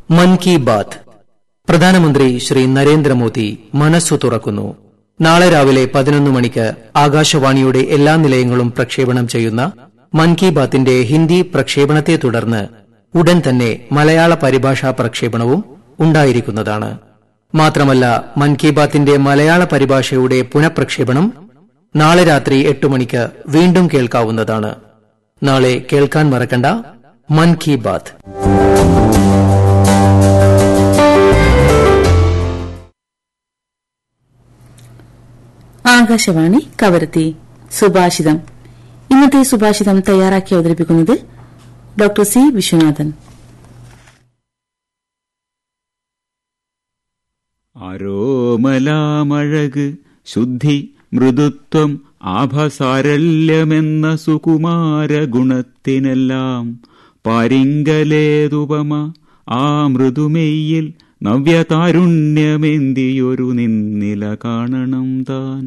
മൻ കി ബാത്ത് പ്രധാനമന്ത്രി ശ്രീ നരേന്ദ്രമോദി മനസ്സു തുറക്കുന്നു നാളെ രാവിലെ പതിനൊന്ന് മണിക്ക് ആകാശവാണിയുടെ എല്ലാ നിലയങ്ങളും പ്രക്ഷേപണം ചെയ്യുന്ന മൻ കി ബാത്തിന്റെ ഹിന്ദി പ്രക്ഷേപണത്തെ തുടർന്ന് ഉടൻ തന്നെ മലയാള പരിഭാഷാ പ്രക്ഷേപണവും ഉണ്ടായിരിക്കുന്നതാണ് മാത്രമല്ല മൻ കി ബാത്തിന്റെ മലയാള പരിഭാഷയുടെ പുനഃപ്രക്ഷേപണം നാളെ രാത്രി എട്ട് മണിക്ക് വീണ്ടും കേൾക്കാവുന്നതാണ് നാളെ കേൾക്കാൻ മറക്കണ്ട മൻ കി ബാത്ത് ആകാശവാണി കവരത്തി സുഭാഷിതം ഇന്നത്തെ സുഭാഷിതം തയ്യാറാക്കി അവതരിപ്പിക്കുന്നത് ഡോക്ടർ സി വിശ്വനാഥൻ ആരോമലാമഴക് ശുദ്ധി മൃദുത്വം ആഭസാരല്യമെന്ന സുകുമാര ഗുണത്തിനെല്ലാം പാരിങ്കലേതുപമ ആ മൃദുമെയ്യിൽ നവ്യതാരുണ്യമേന്തിയൊരു നിന്നില കാണണം താൻ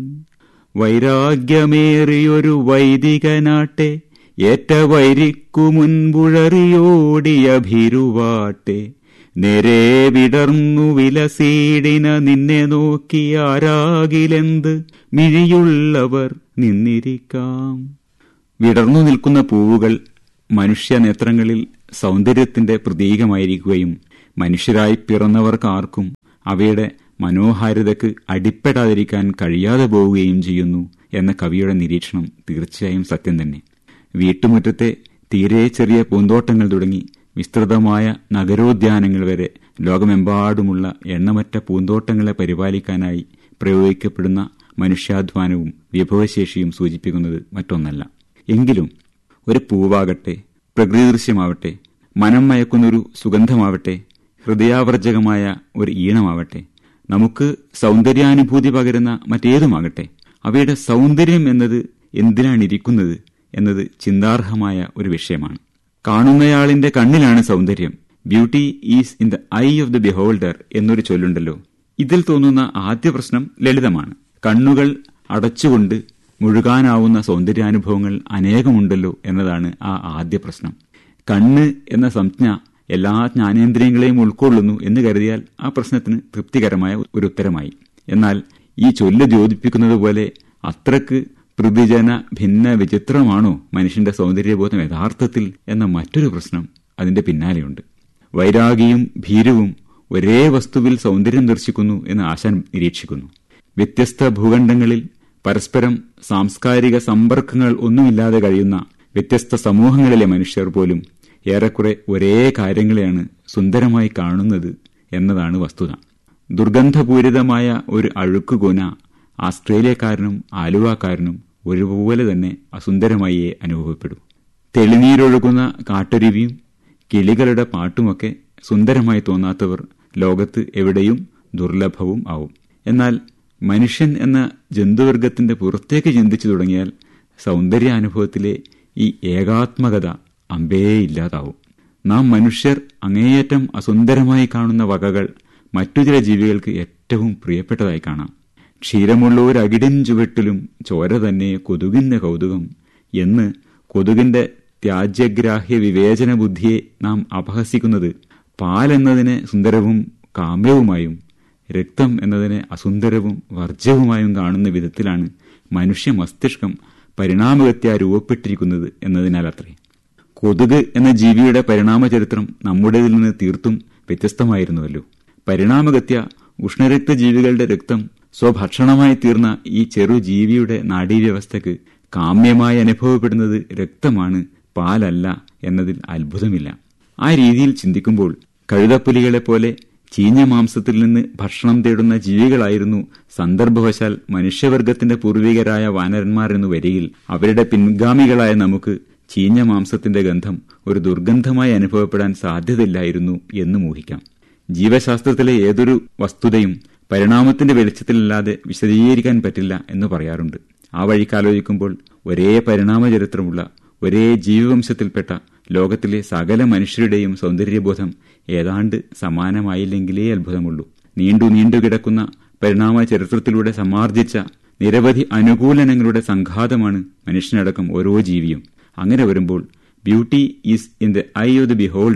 വൈരാഗ്യമേറിയൊരു വൈദികനാട്ടെ ഏറ്റ വൈരിക്കു മുൻപുഴറിയോടിയ ഭീരുവാട്ടെ നേരെ വിടർന്നു വിലസീടിന നിന്നെ നോക്കി ആരാകിലെന്ത് മിഴിയുള്ളവർ നിന്നിരിക്കാം വിടർന്നു നിൽക്കുന്ന പൂവുകൾ മനുഷ്യനേത്രങ്ങളിൽ സൗന്ദര്യത്തിന്റെ പ്രതീകമായിരിക്കുകയും മനുഷ്യരായി പിറന്നവർക്കാർക്കും അവയുടെ മനോഹാരിതയ്ക്ക് അടിപ്പെടാതിരിക്കാൻ കഴിയാതെ പോവുകയും ചെയ്യുന്നു എന്ന കവിയുടെ നിരീക്ഷണം തീർച്ചയായും സത്യം തന്നെ വീട്ടുമുറ്റത്തെ തീരെ ചെറിയ പൂന്തോട്ടങ്ങൾ തുടങ്ങി വിസ്തൃതമായ നഗരോദ്യാനങ്ങൾ വരെ ലോകമെമ്പാടുമുള്ള എണ്ണമറ്റ പൂന്തോട്ടങ്ങളെ പരിപാലിക്കാനായി പ്രയോഗിക്കപ്പെടുന്ന മനുഷ്യാധ്വാനവും വിഭവശേഷിയും സൂചിപ്പിക്കുന്നത് മറ്റൊന്നല്ല എങ്കിലും ഒരു പൂവാകട്ടെ പ്രകൃതിദൃശ്യമാവട്ടെ മനം മയക്കുന്നൊരു സുഗന്ധമാവട്ടെ ഹൃദയാവർജകമായ ഒരു ഈണമാവട്ടെ നമുക്ക് സൗന്ദര്യാനുഭൂതി പകരുന്ന മറ്റേതുമാകട്ടെ അവയുടെ സൗന്ദര്യം എന്നത് എന്തിനാണിരിക്കുന്നത് എന്നത് ചിന്താർഹമായ ഒരു വിഷയമാണ് കാണുന്നയാളിന്റെ കണ്ണിലാണ് സൗന്ദര്യം beauty is in the eye of the beholder എന്നൊരു ചൊല്ലുണ്ടല്ലോ ഇതിൽ തോന്നുന്ന ആദ്യ പ്രശ്നം ലളിതമാണ് കണ്ണുകൾ അടച്ചുകൊണ്ട് മുഴുകാനാവുന്ന സൗന്ദര്യാനുഭവങ്ങൾ അനേകമുണ്ടല്ലോ എന്നതാണ് ആ ആദ്യ പ്രശ്നം കണ്ണ് എന്ന സംജ്ഞ എല്ലാ ജ്ഞാനേന്ദ്രിയങ്ങളെയും ഉൾക്കൊള്ളുന്നു എന്ന് കരുതിയാൽ ആ പ്രശ്നത്തിന് തൃപ്തികരമായ ഒരു ഉത്തരമായി എന്നാൽ ഈ ചൊല്ല് ദ്യോതിപ്പിക്കുന്നത് പോലെ അത്രക്ക് പ്രതിജന ഭിന്ന വിചിത്രമാണോ മനുഷ്യന്റെ സൗന്ദര്യബോധം യഥാർത്ഥത്തിൽ എന്ന മറ്റൊരു പ്രശ്നം അതിന്റെ പിന്നാലെയുണ്ട് വൈരാഗിയും ഭീരുവും ഒരേ വസ്തുവിൽ സൗന്ദര്യം ദർശിക്കുന്നു എന്ന് ആശാൻ നിരീക്ഷിക്കുന്നു വ്യത്യസ്ത ഭൂഖണ്ഡങ്ങളിൽ പരസ്പരം സാംസ്കാരിക സമ്പർക്കങ്ങൾ ഒന്നുമില്ലാതെ കഴിയുന്ന വ്യത്യസ്ത സമൂഹങ്ങളിലെ മനുഷ്യർ പോലും ഏറെക്കുറെ ഒരേ കാര്യങ്ങളെയാണ് സുന്ദരമായി കാണുന്നത് എന്നതാണ് വസ്തുത ദുർഗന്ധപൂരിതമായ ഒരു അഴുക്കുകൊന ആസ്ട്രേലിയക്കാരനും ആലുവക്കാരനും ഒരുപോലെ തന്നെ അസുന്ദരമായേ അനുഭവപ്പെടൂ തെളിനീരൊഴുകുന്ന കാട്ടരുവിയും കിളികളുടെ പാട്ടുമൊക്കെ സുന്ദരമായി തോന്നാത്തവർ ലോകത്ത് എവിടെയും ദുർലഭവും ആവും എന്നാൽ മനുഷ്യൻ എന്ന ജന്തുവർഗത്തിന്റെ പുറത്തേക്ക് ചിന്തിച്ചു തുടങ്ങിയാൽ സൗന്ദര്യാനുഭവത്തിലെ ഈ ഏകാത്മകത അമ്പേയില്ലാതാവും നാം മനുഷ്യർ അങ്ങേയറ്റം അസുന്ദരമായി കാണുന്ന വകകൾ മറ്റു ചില ജീവികൾക്ക് ഏറ്റവും പ്രിയപ്പെട്ടതായി കാണാം ക്ഷീരമുള്ള ഒരു അകിടിൻ ചുവട്ടിലും ചോര തന്നെ കൊതുകിന്റെ കൗതുകം എന്ന് കൊതുകിന്റെ ത്യാജ്യഗ്രാഹ്യ വിവേചന ബുദ്ധിയെ നാം അപഹസിക്കുന്നത് പാൽ എന്നതിനെ സുന്ദരവും കാമ്യവുമായും രക്തം എന്നതിനെ അസുന്ദരവും വർജ്യവുമായും കാണുന്ന വിധത്തിലാണ് മനുഷ്യ മസ്തിഷ്കം പരിണാമഗത്യ രൂപപ്പെട്ടിരിക്കുന്നത് എന്നതിനാലത്രേ കൊതുക് എന്ന ജീവിയുടെ പരിണാമചരിത്രം നമ്മുടേതിൽ നിന്ന് തീർത്തും വ്യത്യസ്തമായിരുന്നുവല്ലോ പരിണാമഗത്യ ഉഷ്ണരക്ത ജീവികളുടെ രക്തം സ്വഭക്ഷണമായി തീർന്ന ഈ ചെറു ജീവിയുടെ നാഡീവ്യവസ്ഥയ്ക്ക് കാമ്യമായി അനുഭവപ്പെടുന്നത് രക്തമാണ് പാലല്ല എന്നതിൽ അത്ഭുതമില്ല ആ രീതിയിൽ ചിന്തിക്കുമ്പോൾ കഴുതപ്പുലികളെപ്പോലെ ചീഞ്ഞ മാംസത്തിൽ നിന്ന് ഭക്ഷണം തേടുന്ന ജീവികളായിരുന്നു സന്ദർഭവശാൽ മനുഷ്യവർഗത്തിന്റെ പൂർവികരായ വാനരന്മാർ എന്ന് വരികിൽ അവരുടെ പിൻഗാമികളായ നമുക്ക് ചീഞ്ഞ മാംസത്തിന്റെ ഗന്ധം ഒരു ദുർഗന്ധമായി അനുഭവപ്പെടാൻ സാധ്യതയില്ലായിരുന്നു എന്ന് ഊഹിക്കാം ജീവശാസ്ത്രത്തിലെ ഏതൊരു വസ്തുതയും പരിണാമത്തിന്റെ വെളിച്ചത്തിലല്ലാതെ വിശദീകരിക്കാൻ പറ്റില്ല എന്ന് പറയാറുണ്ട് ആ വഴിക്കാലോചിക്കുമ്പോൾ ഒരേ പരിണാമ ചരിത്രമുള്ള ഒരേ ജീവിവംശത്തിൽപ്പെട്ട ലോകത്തിലെ സകല മനുഷ്യരുടെയും സൗന്ദര്യബോധം ഏതാണ്ട് സമാനമായില്ലെങ്കിലേ അത്ഭുതമുള്ളൂ നീണ്ടു നീണ്ടു കിടക്കുന്ന പരിണാമ ചരിത്രത്തിലൂടെ സമാർജിച്ച നിരവധി അനുകൂലനങ്ങളുടെ സംഘാതമാണ് മനുഷ്യനടക്കം ഓരോ ജീവിയും അങ്ങനെ വരുമ്പോൾ beauty is in the eye of the beholder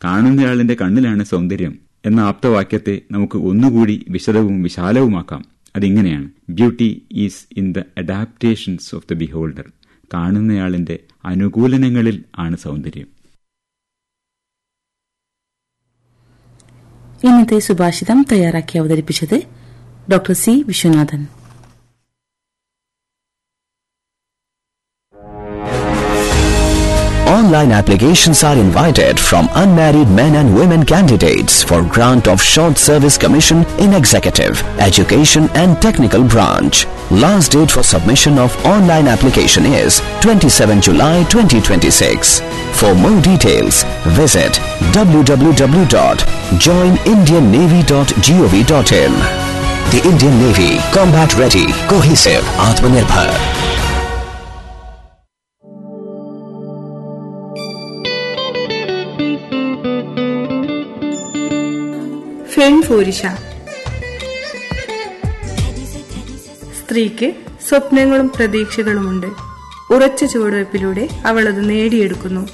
കാണുന്നയാളിന്റെ കണ്ണിലാണ് സൗന്ദര്യം എന്ന ആപ്തവാക്യത്തെ നമുക്ക് ഒന്നുകൂടി വിശദവും വിശാലവുമാക്കാം അതിങ്ങനെയാണ് beauty is in the adaptations of the beholder കാണുന്നയാളിന്റെ അനുകൂലനങ്ങളിൽ ആണ് സൗന്ദര്യം ഇന്നത്തെ സുഭാഷിതം തയ്യാറാക്കി അവതരിപ്പിച്ചത് doctor C Viswanathan Online applications are invited from unmarried men and women candidates for grant of short service commission in executive, education and technical branch. Last date for submission of online application is 27 July 2026. For more details, visit www.joinindiannavy.gov.in. The Indian Navy, combat ready, cohesive, Atmanirbhar. ഫെൺഫൂരിഷ സ്ത്രീക്ക് സ്വപ്നങ്ങളും പ്രതീക്ഷകളുമുണ്ട് ഉറച്ച ചുവടുവയ്പിലൂടെ അവൾ അത് നേടിയെടുക്കുന്നു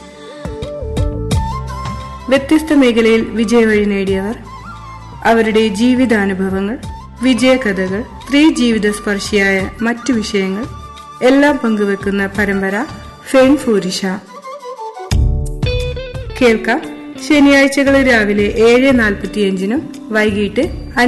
വ്യത്യസ്ത മേഖലയിൽ വിജയവഴി നേടിയവർ അവരുടെ ജീവിതാനുഭവങ്ങൾ വിജയകഥകൾ സ്ത്രീ ജീവിത സ്പർശിയായ മറ്റു വിഷയങ്ങൾ എല്ലാം പങ്കുവെക്കുന്ന പരമ്പര ഫെൺഫൂരിഷ കേൾക്കാം ശനിയാഴ്ചകളിൽ രാവിലെ ഏഴ് നാൽപ്പത്തിയഞ്ചിനും വൈകിട്ട്